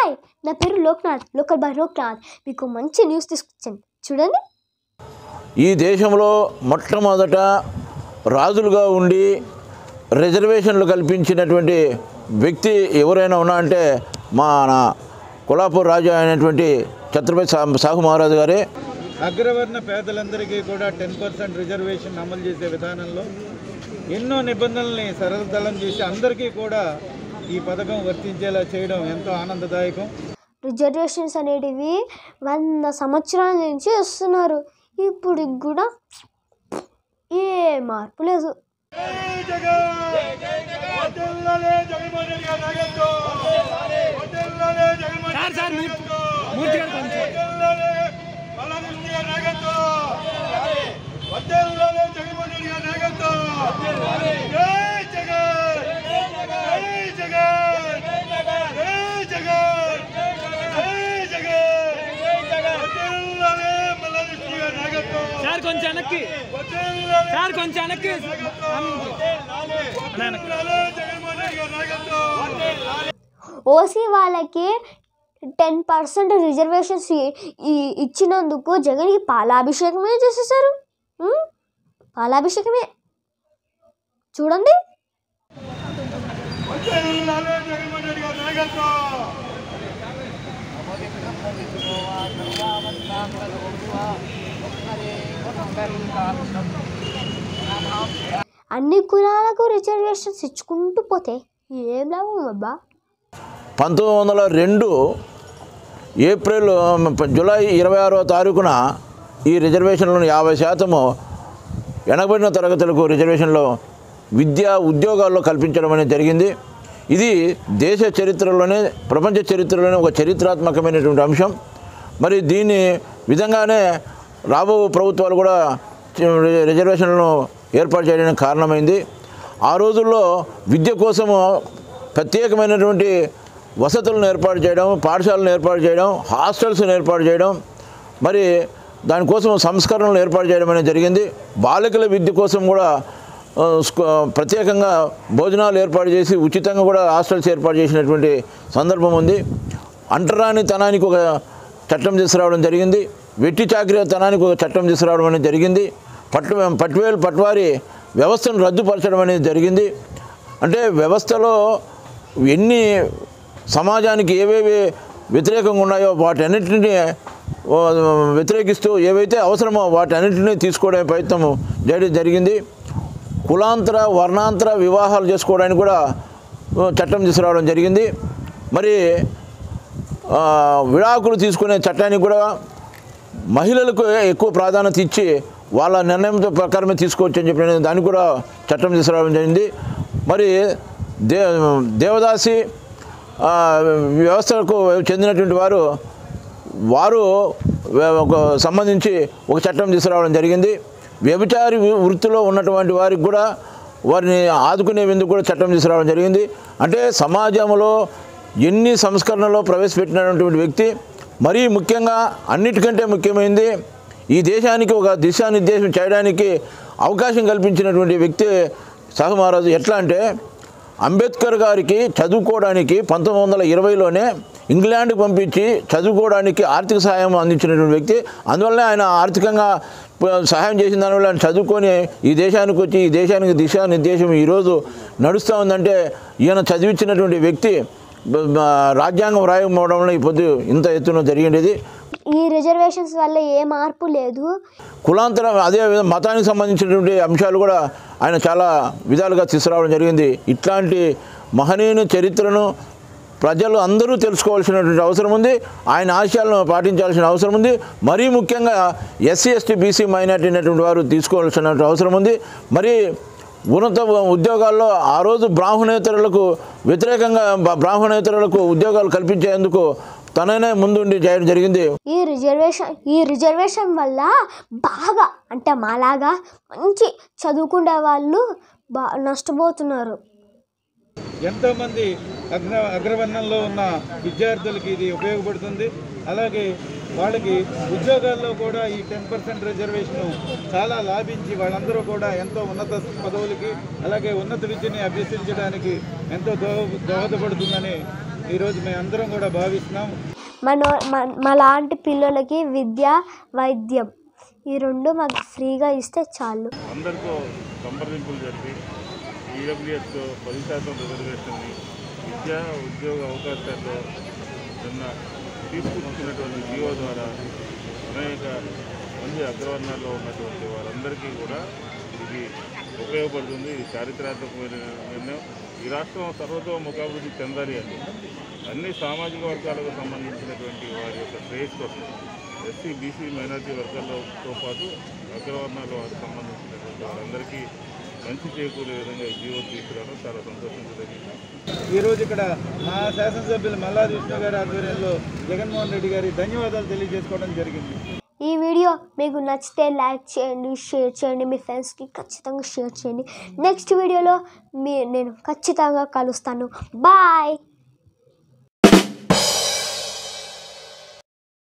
Hi నా పేరు Loknath local boy Loknath మీకు మంచి న్యూస్ తీసుకొచ్చాను చూడండి ఈ దేశంలో మొట్టమొదట రాజులుగా ఉండి రిజర్వేషన్లు కల్పించినటువంటి వ్యక్తి ఎవరైనా ఉన్నా అంటే మన కొల్లాపూర్ రాజు అయినటువంటి ఛత్రపతి సా- సాహు మహారాజు గారే అగ్రవర్ణ పేదలందరికీ కూడా టెన్ పర్సెంట్ రిజర్వేషన్ అమలు చేసే విధానంలో ఎన్నో నిబంధనల్ని సరళతలం చేసి అందరికీ కూడా ఈ పథకం వర్తించేలా చేయడం ఎంతో ఆనందదాయకం రిజర్వేషన్స్ అనేటివి వంద సంవత్సరాల నుంచి వస్తున్నారు ఇప్పుడు కూడా ఏ మార్పు లేదు సార్ కొంచెం వెనక్కి సార్ కొంచెం వెనక్కి ఓసీ వాళ్ళకి టెన్ పర్సెంట్ రిజర్వేషన్స్ ఇ- ఇ- ఇచ్చినందుకు జగన్కి పాలాభిషేకమే చేసేసారు ఉం? పాలాభిషేకమే చూడండి అన్ని కులాలకు రిజర్వేషన్స్ ఇచ్చుకుంటూ పోతే ఏం లాభం అబ్బా పంతొమ్మిది వందల రెండు ఏప్రిల్ జూలై ఇరవై ఆరో తారీఖున ఈ రిజర్వేషన్లను యాభై శాతము వెనకబడిన తరగతులకు రిజర్వేషన్లో విద్యా ఉద్యోగాల్లో కల్పించడం అనేది జరిగింది ఇది దేశ చరిత్రలోనే ప్రపంచ చరిత్రలోనే ఒక చరిత్రాత్మకమైనటువంటి అంశం మరి దీని విధంగానే రాబో ప్రభుత్వాలు కూడా రిజర్వేషన్లను ఏర్పాటు చేయడానికి కారణమైంది ఆ రోజుల్లో విద్య కోసము ప్రత్యేకమైనటువంటి వసతులను ఏర్పాటు చేయడం పాఠశాలను ఏర్పాటు చేయడం హాస్టల్స్ని ఏర్పాటు చేయడం మరి దానికోసం సంస్కరణలు ఏర్పాటు చేయడం అనేది జరిగింది బాలికల విద్య కోసం కూడా ఆ, స్కూ- ప్రత్యేకంగా భోజనాలు ఏర్పాటు చేసి ఉచితంగా కూడా హాస్టల్స్ ఏర్పాటు చేసినటువంటి సందర్భం ఉంది అంటరాని తనానికి ఒక చట్టం తీసుకురావడం జరిగింది వెట్టి చాకరీ తనానికి ఒక చట్టం తీసుకురావడం అనేది జరిగింది పట్టు పట్టువేలు పట్వారి వ్యవస్థను రద్దుపరచడం అనేది జరిగింది అంటే వ్యవస్థలో ఎన్ని సమాజానికి ఏవేవి వ్యతిరేకంగా ఉన్నాయో వాటన్నిటిని ఓ, వ్యతిరేకిస్తూ ఏవైతే అవసరమో వాటన్నిటిని తీసుకోవడానికి ప్రయత్నం చేయడం జరిగింది కులాంతర వర్ణాంతర వివాహాలు చేసుకోవడానికి కూడా ఓ, చట్టం తీసుకురావడం జరిగింది మరి ఆ, విడాకులు తీసుకునే చట్టానికి కూడా మహిళలకు ఎక్కువ ప్రాధాన్యత ఇచ్చి వాళ్ళ నిర్ణయం ప్రకారమే తీసుకోవచ్చు అని చెప్పిన దానికి కూడా చట్టం తీసుకురావడం జరిగింది మరి దే దేవదాసి ఆ, వ్యవస్థకు చెందినటువంటి వారు వారు వే- ఒక సంబంధించి ఒక చట్టం తీసుకురావడం జరిగింది వ్యభిచారి వృ- వృత్తిలో ఉన్నటువంటి వారికి కూడా వారిని ఆదుకునేందుకు కూడా చట్టం తీసుకురావడం జరిగింది అంటే సమాజంలో ఎన్ని సంస్కరణలో ప్రవేశపెట్టినటువంటి వ్యక్తి మరీ ముఖ్యంగా అన్నిటికంటే ముఖ్యమైనది ఈ దేశానికి ఒక దిశానిర్దేశం చేయడానికి అవకాశం కల్పించినటువంటి వ్యక్తి సాహు మహారాజు ఎట్లా అంటే అంబేద్కర్ గారికి చదువుకోవడానికి పంతొమ్మిది వందల ఇరవైలోనే ఇంగ్లాండ్కి పంపించి చదువుకోవడానికి ఆర్థిక సహాయం అందించినటువంటి వ్యక్తి అందువల్లనే ఆయన ఆర్థికంగా ప- సహాయం చేసిన దానివల్ల ఆయన చదువుకొని ఈ దేశానికి వచ్చి ఈ దేశానికి దిశానిర్దేశం ఈరోజు నడుస్తూ ఉందంటే ఈయన చదివించినటువంటి వ్యక్తి బ- బ- రాజ్యాంగం రాయకపోవడంలో ఈ పొద్దు ఇంత ఎత్తున జరిగేది ఈ రిజర్వేషన్స్ వల్ల ఏ మార్పు లేదు కులాంతర అదే విధంగా మతానికి సంబంధించినటువంటి అంశాలు కూడా ఆయన చాలా విధాలుగా తీసుకురావడం జరిగింది ఇట్లాంటి మహనీయుని చరిత్రను ప్రజలు అందరూ తెలుసుకోవాల్సినటువంటి అవసరం ఉంది ఆయన ఆశయాలను పాటించాల్సిన అవసరం ఉంది మరీ ముఖ్యంగా ఎస్సీ ఎస్టీ బీసీ మైనార్టీ అయినటువంటి వారు తీసుకోవాల్సిన అవసరం ఉంది మరి ఉన్నత ఉద్యోగాల్లో ఆ రోజు బ్రాహ్మణేతరులకు వ్యతిరేకంగా బ- బ్రాహ్మణేతరులకు ఉద్యోగాలు కల్పించేందుకు తననే ముందుండి చేయడం జరిగింది ఈ రిజర్వేషన్ ఈ రిజర్వేషన్ వల్ల బాగా అంటే మాలాగా మంచి చదువుకునే వాళ్ళు బా నష్టపోతున్నారు ఎంతోమంది అగ్ర అగ్రవర్ణంలో ఉన్న విద్యార్థులకి ఇది ఉపయోగపడుతుంది అలాగే వాళ్ళకి ఉద్యోగాల్లో కూడా ఈ టెన్ పర్సెంట్ రిజర్వేషన్ చాలా లాభించి వాళ్ళందరూ కూడా ఎంతో ఉన్నత పదవులకి అలాగే ఉన్నత విద్యని అభ్యసించడానికి ఎంతో దోహ దోహదపడుతుందని ఈరోజు మేము అందరం కూడా భావిస్తున్నాం మన మన- మాలాంటి పిల్లలకి విద్య వైద్యం ఈ రెండు మాకు ఫ్రీగా ఇస్తే చాలు అందరితో సంప్రదింపులు జరిపి ఈడబ్ల్యూఎస్లో పది శాతం రిజర్వేషన్ని విద్యా ఉద్యోగ అవకాశాల్లో నిన్న తీసుకొచ్చినటువంటి జీవో ద్వారా అనేక మంది అగ్రవర్ణాల్లో ఉన్నటువంటి వారందరికీ కూడా ఇది ఉపయోగపడుతుంది ఇది చారిత్రాత్మకమైన నిర్ణయం ఈ రాష్ట్రం సర్వతోముఖాభివృద్ధి చెందాలి అని అన్ని సామాజిక వర్గాలకు సంబంధించినటువంటి వారి యొక్క శ్రేయస్ కోసం ఎస్సీ బీసీ మైనార్టీ వర్గాలతో పాటు అగ్రవర్ణాల వారికి సంబంధించినటువంటి వారందరికీ మంచి చేకూరే విధంగా ఈ జీవో తీసుకురావడం చాలా సంతోషించదగింది ఈరోజు ఇక్కడ మా శాసనసభ్యులు మల్లాది విష్ణు గారి ఆధ్వర్యంలో జగన్మోహన్ రెడ్డి గారి ధన్యవాదాలు తెలియజేసుకోవడం జరిగింది ఈ వీడియో మీకు నచ్చితే లైక్ చేయండి షేర్ చేయండి మీ ఫ్రెండ్స్కి ఖచ్చితంగా షేర్ చేయండి నెక్స్ట్ వీడియోలో మీ నేను ఖచ్చితంగా కలుస్తాను బాయ్